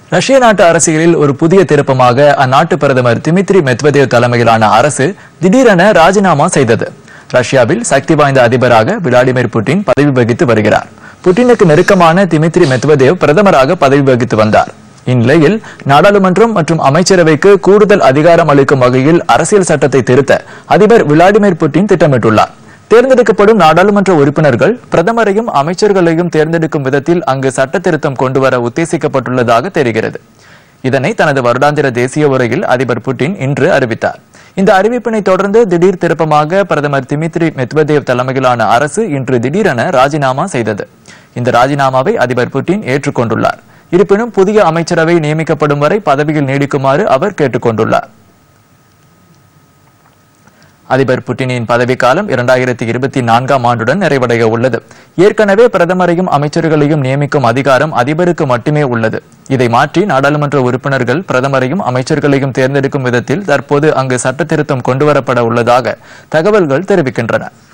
ரஷ்ய நாட்டு அரசியலில் ஒரு புதிய திருப்பமாக அந்நாட்டு பிரதமர் திமித்ரி மெத்வதேவ் தலைமையிலான அரசு திடீரென ராஜினாமா செய்தது ரஷ்யாவில் சக்தி வாய்ந்த அதிபராக விளாடிமிர் புட்டின் பதவி வகித்து வருகிறார் புட்டினுக்கு நெருக்கமான திமித்ரி மெத்வதேவ் பிரதமராக பதவி வகித்து வந்தார் இந்நிலையில் நாடாளுமன்றம் மற்றும் அமைச்சரவைக்கு கூடுதல் அதிகாரம் அளிக்கும் வகையில் அரசியல் சட்டத்தை திருத்த அதிபர் விளாடிமிர் புட்டின் திட்டமிட்டுள்ளார் தேர்ந்தெடுக்கப்படும் நாடாளுமன்ற உறுப்பினர்கள் பிரதமரையும் அமைச்சர்களையும் தேர்ந்தெடுக்கும் விதத்தில் அங்கு சட்ட திருத்தம் கொண்டுவர உத்தேசிக்கப்பட்டுள்ளதாக தெரிகிறது இதனை தனது வருடாந்திர தேசிய உரையில் அதிபர் புட்டின் இன்று அறிவித்தார் இந்த அறிவிப்பினை தொடர்ந்து திடீர் திருப்பமாக பிரதமர் திமித்ரி மெத்வதேவ் தலைமையிலான அரசு இன்று திடீரென ராஜினாமா செய்தது இந்த ராஜினாமாவை அதிபர் புட்டின் ஏற்றுக்கொண்டுள்ளார் இருப்பினும் புதிய அமைச்சரவை நியமிக்கப்படும் வரை பதவியில் நீடிக்குமாறு அவர் கேட்டுக்கொண்டுள்ளார் அதிபர் புட்டினின் பதவிக்காலம் இரண்டாயிரத்தி இருபத்தி நான்காம் ஆண்டுடன் நிறைவடைய உள்ளது ஏற்கனவே பிரதமரையும் அமைச்சர்களையும் நியமிக்கும் அதிகாரம் அதிபருக்கு மட்டுமே உள்ளது இதை மாற்றி நாடாளுமன்ற உறுப்பினர்கள் பிரதமரையும் அமைச்சர்களையும் தேர்ந்தெடுக்கும் விதத்தில் தற்போது அங்கு சட்ட திருத்தம் கொண்டுவரப்பட உள்ளதாக தகவல்கள் தெரிவிக்கின்றன